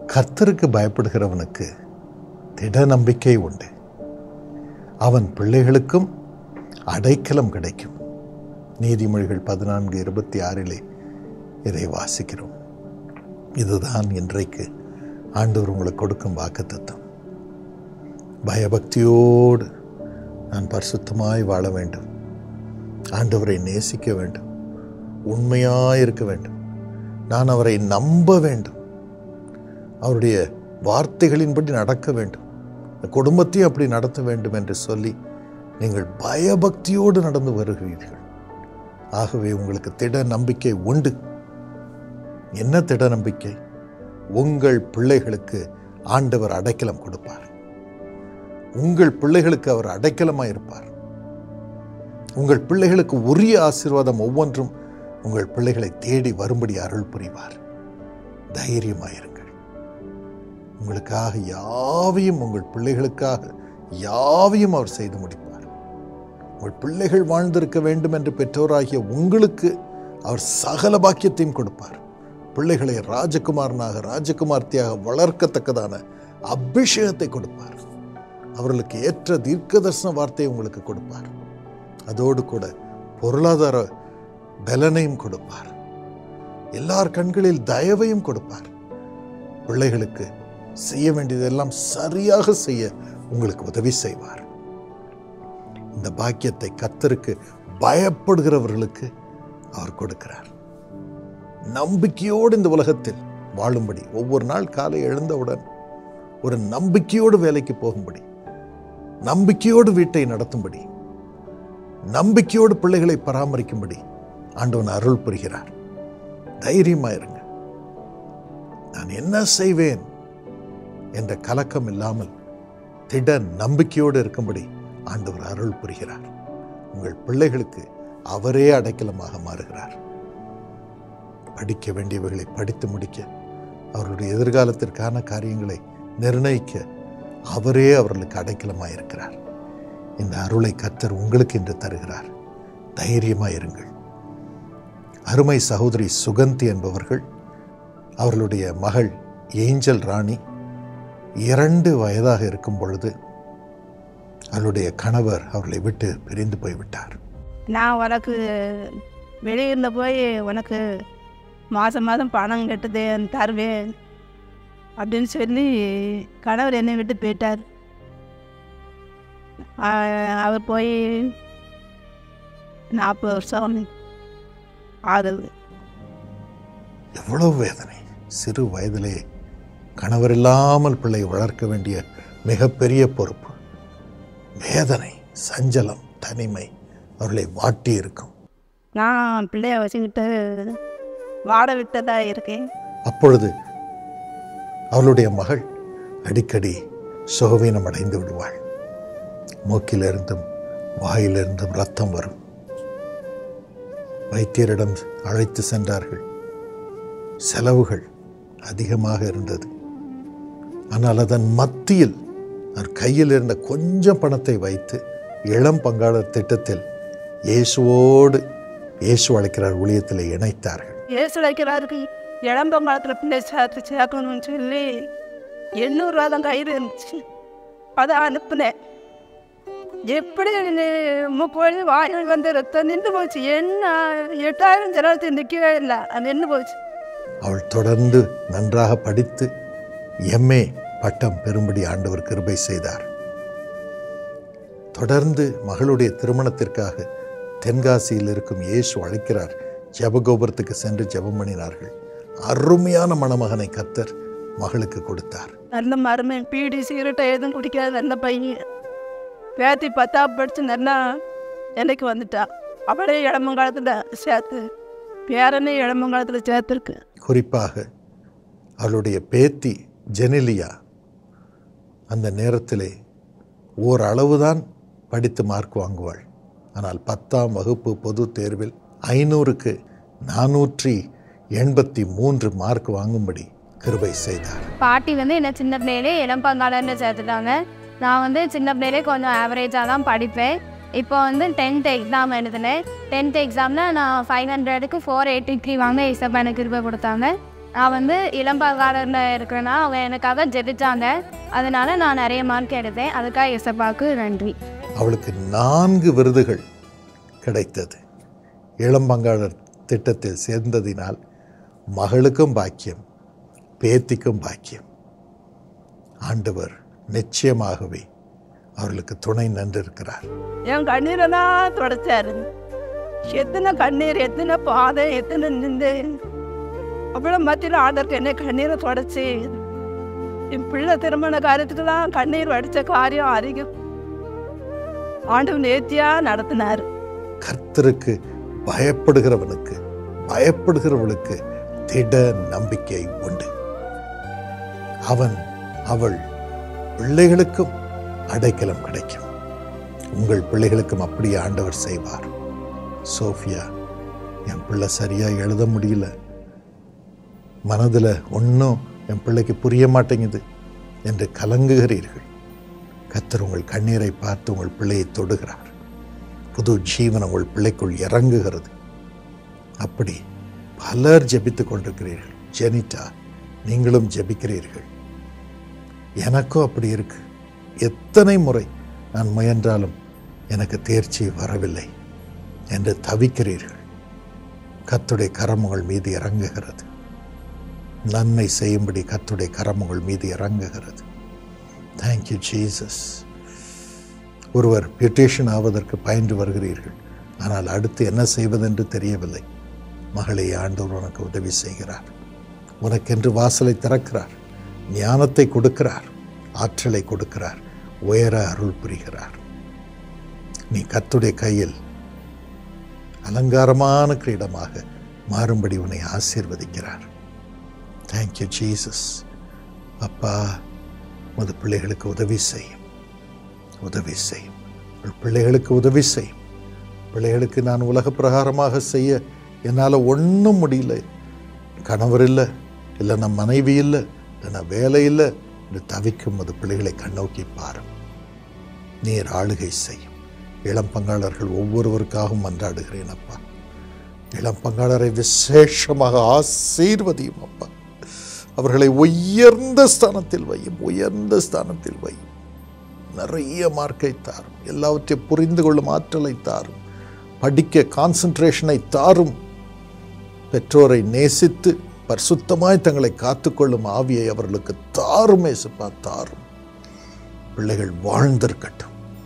கர்த்தருக்கு பயப்படுகிறவனுக்கு திட நம்பிக்கை உண்டு அவன் பிள்ளைகளுக்கும் அடைக்கலம் கிடைக்கும் நீதிமொழிகள் பதினான்கு இருபத்தி ஆறிலே இதை வாசிக்கிறோம் இதுதான் இன்றைக்கு ஆண்டவர் உங்களுக்கு கொடுக்கும் வாக்குத்தத்தம் பயபக்தியோடு நான் பரிசுத்தமாய் வாழ வேண்டும் ஆண்டவரை நேசிக்க வேண்டும் உண்மையாய் இருக்க வேண்டும் நான் அவரை நம்ப வேண்டும் அவருடைய வார்த்தைகளின்படி நடக்க வேண்டும் இந்த குடும்பத்தையும் அப்படி நடத்த வேண்டும் என்று சொல்லி நீங்கள் பயபக்தியோடு நடந்து வருகிறீர்கள் ஆகவே உங்களுக்கு திட நம்பிக்கை உண்டு என்ன திட நம்பிக்கை உங்கள் பிள்ளைகளுக்கு ஆண்டவர் அடைக்கலம் கொடுப்பார் உங்கள் பிள்ளைகளுக்கு அவர் அடைக்கலமாய் இருப்பார் உங்கள் பிள்ளைகளுக்கு உரிய ஆசீர்வாதம் ஒவ்வொன்றும் உங்கள் பிள்ளைகளை தேடி வரும்படி அருள் புரிவார் தைரியமாயிருங்கள் உங்களுக்காக யாவையும் உங்கள் பிள்ளைகளுக்காக யாவையும் அவர் செய்து முடிப்பார் உங்கள் பிள்ளைகள் வாழ்ந்திருக்க வேண்டும் என்று பெற்றோராகிய உங்களுக்கு அவர் சகல பாக்கியத்தையும் கொடுப்பார் பிள்ளைகளை ராஜகுமாரனாக ராஜகுமார்த்தியாக வளர்க்கத்தக்கதான அபிஷேகத்தை கொடுப்பார் அவர்களுக்கு ஏற்ற தீர்க்கதர்சன வார்த்தையை உங்களுக்கு கொடுப்பார் அதோடு கூட பொருளாதார பலனையும் கொடுப்பார் எல்லார் கண்களில் தயவையும் கொடுப்பார் பிள்ளைகளுக்கு செய்ய வேண்டியதெல்லாம் சரியாக செய்ய உங்களுக்கு உதவி செய்வார் இந்த பாக்கியத்தை கத்தருக்கு பயப்படுகிறவர்களுக்கு அவர் கொடுக்கிறார் நம்பிக்கையோடு இந்த உலகத்தில் வாழும்படி ஒவ்வொரு நாள் காலை எழுந்தவுடன் ஒரு நம்பிக்கையோடு வேலைக்கு போகும்படி நம்பிக்கையோடு வீட்டை நடத்தும்படி நம்பிக்கையோடு பிள்ளைகளை பராமரிக்கும்படி ஆண்டவன் அருள் புரிகிறார் தைரியமாயிருங்க நான் என்ன செய்வேன் என்ற கலக்கம் இல்லாமல் திட நம்பிக்கையோடு இருக்கும்படி ஆண்டவர் அருள் புரிகிறார் உங்கள் பிள்ளைகளுக்கு அவரே அடைக்கலமாக மாறுகிறார் படிக்க வேண்டியவைகளை படித்து முடிக்க அவர்களுடைய எதிர்காலத்திற்கான காரியங்களை நிர்ணயிக்க அவரே அவர்களுக்கு அடைக்கலமாக இருக்கிறார் இந்த அருளை கத்தர் உங்களுக்கு இன்று தருகிறார் தைரியமாக இருங்கள் அருமை சகோதரி சுகந்தி என்பவர்கள் அவர்களுடைய மகள் ஏஞ்சல் ராணி இரண்டு வயதாக இருக்கும் பொழுது அவளுடைய கணவர் அவர்களை விட்டு பிரிந்து போய்விட்டார் நான் உனக்கு வெளியூரில் போய் உனக்கு மாதம் மாதம் பணம் கட்டுது தருவேன் அப்படின்னு சொல்லி கணவர் என்னை விட்டு போயிட்டார் ஆ- அவர் போய் நாற்பது வருஷம் ஆகுது எவ்வளவு வேதனை சிறு வயதிலே கணவர் இல்லாமல் பிள்ளை வளர்க்க வேண்டிய மிகப்பெரிய பொறுப்பு வேதனை சஞ்சலம் தனிமை அவர்களை வாட்டி இருக்கும் நான் பிள்ளைய வச்சுக்கிட்டு வாட விட்டதா இருக்கேன் அப்பொழுது அவளுடைய மகள் அடிக்கடி சுகவீனம் அடைந்து விடுவாள் மூக்கிலிருந்தும் வாயிலிருந்தும் ரத்தம் வரும் வைத்தியரிடம் அழைத்து சென்றார்கள் செலவுகள் அதிகமாக இருந்தது ஆனால் அதன் மத்தியில் அவர் கையில் இருந்த கொஞ்சம் பணத்தை வைத்து இளம் பங்காளர் திட்டத்தில் இயேசுவோடு இயேசு அழைக்கிறார் ஊழியத்தில் இணைத்தார்கள் ஏசு வைக்கிறாருக்கு இளம்பங்காலத்தில் பிள்ளை சேர்த்து சேர்க்கணும்னு சொல்லி எண்ணூறுரூவா தான் கையில் இருந்துச்சு அதை அனுப்புனேன் எப்படி முப்பது வாயில் வந்து ரத்தம் நின்று போச்சு என்ன எட்டாயிரம் ஜனத்தை நிற்கவே இல்லை அது நின்று போச்சு அவள் தொடர்ந்து நன்றாக படித்து எம்ஏ பட்டம் பெறும்படி ஆண்டவர் கிருபை செய்தார் தொடர்ந்து மகளுடைய திருமணத்திற்காக தென்காசியில் இருக்கும் இயேசு அழைக்கிறார் ஜெபகோபுரத்துக்கு சென்று ஜெபம் பண்ணினார்கள் அருமையான மணமகனை கத்தர் மகளுக்கு கொடுத்தார் நல்ல மருமன் பீடி சிகரெட்டை எதுவும் குடிக்காத நல்ல பையன் பேத்தி பத்தாப்பு படித்து நல்லா எனக்கு வந்துட்டா அவளே இளமங்காலத்தில் சேர்த்து பேரனே இளமங்காலத்தில் சேர்த்துருக்கு குறிப்பாக அவளுடைய பேத்தி ஜெனிலியா அந்த நேரத்திலே ஓரளவுதான் படித்து மார்க் வாங்குவாள் ஆனால் பத்தாம் வகுப்பு பொது தேர்வில் ஐநூறுக்கு நானூற்றி எண்பத்தி மூன்று மார்க் வாங்கும்படி கிருபை செய்தார் பாட்டி வந்து என்னை சின்ன பிள்ளையிலே இளம்பங்காளர்னு சேர்த்துட்டாங்க நான் வந்து சின்ன பிள்ளையிலே கொஞ்சம் ஆவரேஜாக தான் படிப்பேன் இப்போ வந்து டென்த் எக்ஸாம் எழுதினேன் டென்த் எக்ஸாமில் நான் ஃபைவ் ஹண்ட்ரடுக்கு ஃபோர் எயிட்டி த்ரீ வாங்க இசப்பா எனக்கு கிருபை கொடுத்தாங்க நான் வந்து இளம்பகாரில் இருக்கிறேன்னா அவங்க எனக்காக ஜெபிச்சாங்க அதனால நான் நிறைய மார்க் எடுத்தேன் அதுக்காக இசப்பாவுக்கு நன்றி அவளுக்கு நான்கு விருதுகள் கிடைத்தது இளம்பங்காளர் திட்டத்தில் சேர்ந்ததினால் மகளுக்கும் பாக்கியம் பேத்திக்கும் பாக்கியம் ஆண்டவர் நிச்சயமாகவே அவர்களுக்கு துணை நின்றிருக்கிறார் என் கண்ணீரெல்லாம் தொடச்சாரு எத்தனை கண்ணீர் எத்தனை பாதை எத்தனை நின்று அவ்வளோ மத்தியில் ஆண்டருக்கு என்ன கண்ணீரை தொடச்சி என் பிள்ளை திருமண காரியத்துக்கெல்லாம் கண்ணீர் வடித்த காரியம் அதிகம் ஆண்டவன் நேர்த்தியாக நடத்தினார் கர்த்தருக்கு பயப்படுகிறவனுக்கு பயப்படுகிறவளுக்கு திட நம்பிக்கை உண்டு அவன் அவள் பிள்ளைகளுக்கும் அடைக்கலம் கிடைக்கும் உங்கள் பிள்ளைகளுக்கும் அப்படியே ஆண்டவர் செய்வார் சோஃபியா என் பிள்ளை சரியா எழுத முடியல மனதில் ஒன்றும் என் பிள்ளைக்கு புரிய மாட்டேங்குது என்று கலங்குகிறீர்கள் கர்த்தர் உங்கள் கண்ணீரை பார்த்து உங்கள் பிள்ளையை தொடுகிறார் புது ஜீவன் உங்கள் பிள்ளைக்குள் இறங்குகிறது அப்படி பலர் ஜெபித்துக் கொண்டிருக்கிறீர்கள் ஜெனிட்டா நீங்களும் ஜெபிக்கிறீர்கள் எனக்கும் அப்படி இருக்கு எத்தனை முறை நான் முயன்றாலும் எனக்கு தேர்ச்சி வரவில்லை என்று தவிக்கிறீர்கள் கத்துடைய கரம் உங்கள் மீது இறங்குகிறது நன்மை செய்யும்படி கத்துடைய கரம் உங்கள் மீது இறங்குகிறது தேங்க்யூ ஜீசஸ் ஒருவர் பியூட்டேஷன் ஆவதற்கு பயின்று வருகிறீர்கள் ஆனால் அடுத்து என்ன செய்வதென்று தெரியவில்லை மகளை ஆண்டவர் உனக்கு உதவி செய்கிறார் உனக்கென்று வாசலை திறக்கிறார் ஞானத்தை கொடுக்கிறார் ஆற்றலை கொடுக்கிறார் உயர அருள் புரிகிறார் நீ கத்துடைய கையில் அலங்காரமான கிரீடமாக மாறும்படி உன்னை ஆசீர்வதிக்கிறார் தேங்க்யூ ஜீசஸ் அப்பா உமது பிள்ளைகளுக்கு உதவி செய்யும் உதவி செய்யும் உங்கள் பிள்ளைகளுக்கு உதவி செய்யும் பிள்ளைகளுக்கு நான் உலக பிரகாரமாக செய்ய என்னால் ஒன்றும் முடியல கணவர் இல்லை இல்லைன்னா மனைவி இல்லை இல்லைன்னா வேலை இல்லை என்று தவிக்கும் அது பிள்ளைகளை கண்ணோக்கி பாரும் நீர் ஆளுகை செய்யும் இளம் பங்காளர்கள் ஒவ்வொருவருக்காகவும் மன்றாடுகிறேன் அப்பா இளம் பங்காளரை விசேஷமாக ஆசீர்வதியும் அப்பா அவர்களை உயர்ந்த ஸ்தானத்தில் வையும் உயர்ந்த ஸ்தானத்தில் வையும் நிறைய மார்க்கை தாரும் எல்லாவற்றையும் புரிந்து கொள்ளும் ஆற்றலை தாரும் படிக்க கான்சன்ட்ரேஷனை தாரும் பெற்றோரை நேசித்து பரிசுத்தமாய் தங்களை காத்துக்கொள்ளும் ஆவியை அவர்களுக்கு தாரும் ஏசுப்பா தாரும் பிள்ளைகள் வாழ்ந்திருக்கட்டும்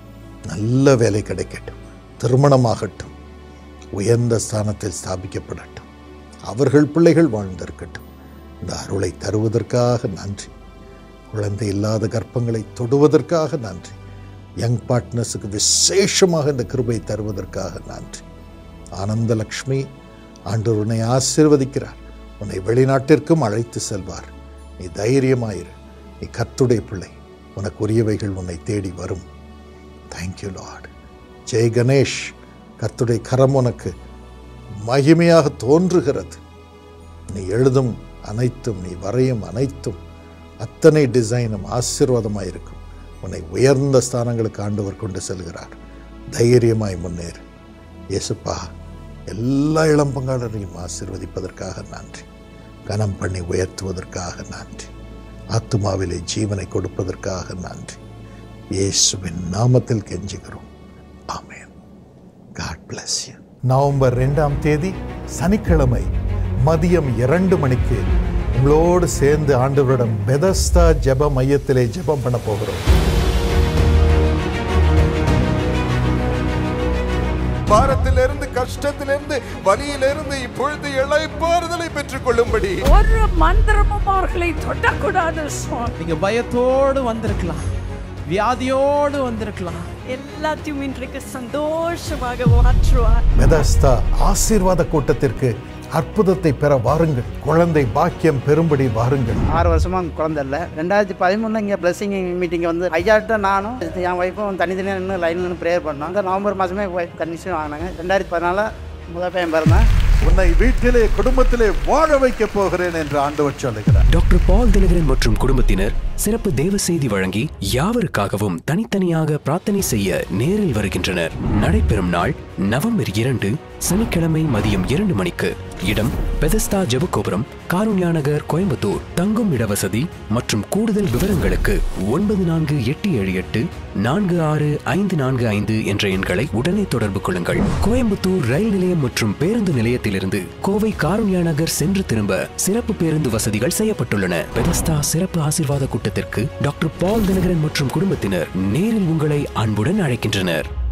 நல்ல வேலை கிடைக்கட்டும் திருமணமாகட்டும் உயர்ந்த ஸ்தானத்தில் ஸ்தாபிக்கப்படட்டும் அவர்கள் பிள்ளைகள் வாழ்ந்திருக்கட்டும் இந்த அருளை தருவதற்காக நன்றி குழந்தை இல்லாத கர்ப்பங்களை தொடுவதற்காக நன்றி யங் பார்ட்னர்ஸுக்கு விசேஷமாக இந்த கிருபை தருவதற்காக நன்றி ஆனந்தலக்ஷ்மி ஆண்டவர் உன்னை ஆசீர்வதிக்கிறார் உன்னை வெளிநாட்டிற்கும் அழைத்து செல்வார் நீ தைரியமாயிரு நீ கத்துடைய பிள்ளை உனக்குரியவைகள் உன்னை தேடி வரும் தேங்க்யூ லார்ட் ஜெய் கணேஷ் கர்த்துடைய கரம் உனக்கு மகிமையாக தோன்றுகிறது நீ எழுதும் அனைத்தும் நீ வரையும் அனைத்தும் அத்தனை டிசைனும் ஆசீர்வாதமாக இருக்கும் உன்னை உயர்ந்த ஸ்தானங்களுக்கு ஆண்டவர் கொண்டு செல்கிறார் தைரியமாய் முன்னேறு இயேசுப்பா எல்லா இளம் பங்காளரையும் ஆசீர்வதிப்பதற்காக நன்றி கனம் பண்ணி உயர்த்துவதற்காக நன்றி ஆத்துமாவிலே ஜீவனை கொடுப்பதற்காக நன்றி இயேசுவின் நாமத்தில் கெஞ்சுகிறோம் ஆமென் காட் பிளஸ் யூ நவம்பர் ரெண்டாம் தேதி சனிக்கிழமை மதியம் இரண்டு மணிக்கு உங்களோடு சேர்ந்து ஆண்டவரிடம் பெதஸ்தா ஜெப மையத்திலே ஜெபம் பண்ண போகிறோம் பாரத்திலிருந்து கஷ்டத்திலிருந்து வலியிலிருந்து இப்பொழுது இளைப்பாறுதலை பெற்றுக் கொள்ளும்படி ஒரு மந்திரமும் அவர்களை தொடக்கூடாது சுவாமி நீங்க பயத்தோடு வந்திருக்கலாம் வியாதியோடு வந்திருக்கலாம் எல்லாத்தையும் இன்றைக்கு சந்தோஷமாக மாற்றுவார் பெதஸ்தா ஆசீர்வாத கூட்டத்திற்கு அற்புதத்தை பெற வாருங்கள் குழந்தை பாக்கியம் பெறும்படி வாருங்கள் ஆறு வருஷமா குழந்தை இல்லை ரெண்டாயிரத்தி பதிமூணுல இங்கே பிளஸிங் மீட்டிங் வந்து ஐயாட்ட நானும் என் ஒய்ஃபும் தனித்தனியாக நின்று லைனில் நின்று ப்ரேயர் பண்ணோம் அங்கே நவம்பர் மாதமே ஒய்ஃப் கன்விஷன் வாங்கினாங்க ரெண்டாயிரத்தி பதினால முதல் பையன் பிறந்தேன் உன்னை வீட்டிலே குடும்பத்திலே வாழ வைக்க போகிறேன் என்று ஆண்டவர் சொல்லுகிறார் டாக்டர் பால் தினகரன் மற்றும் குடும்பத்தினர் சிறப்பு தேவ செய்தி வழங்கி யாவருக்காகவும் தனித்தனியாக பிரார்த்தனை செய்ய நேரில் வருகின்றனர் நடைபெறும் நாள் நவம்பர் இரண்டு சனிக்கிழமை மதியம் இரண்டு மணிக்கு இடம் பெதஸ்தா ஜெபகோபுரம் காருண்யா நகர் கோயம்புத்தூர் தங்கும் இடவசதி மற்றும் கூடுதல் விவரங்களுக்கு ஒன்பது நான்கு எட்டு ஏழு எட்டு நான்கு ஆறு ஐந்து நான்கு ஐந்து என்ற எண்களை உடனே தொடர்பு கொள்ளுங்கள் கோயம்புத்தூர் ரயில் நிலையம் மற்றும் பேருந்து நிலையத்திலிருந்து கோவை காருண்யா நகர் சென்று திரும்ப சிறப்பு பேருந்து வசதிகள் செய்யப்பட்டுள்ளன பெதஸ்தா சிறப்பு ஆசீர்வாத கூட்டத்திற்கு டாக்டர் பால் தினகரன் மற்றும் குடும்பத்தினர் நேரில் உங்களை அன்புடன் அழைக்கின்றனர்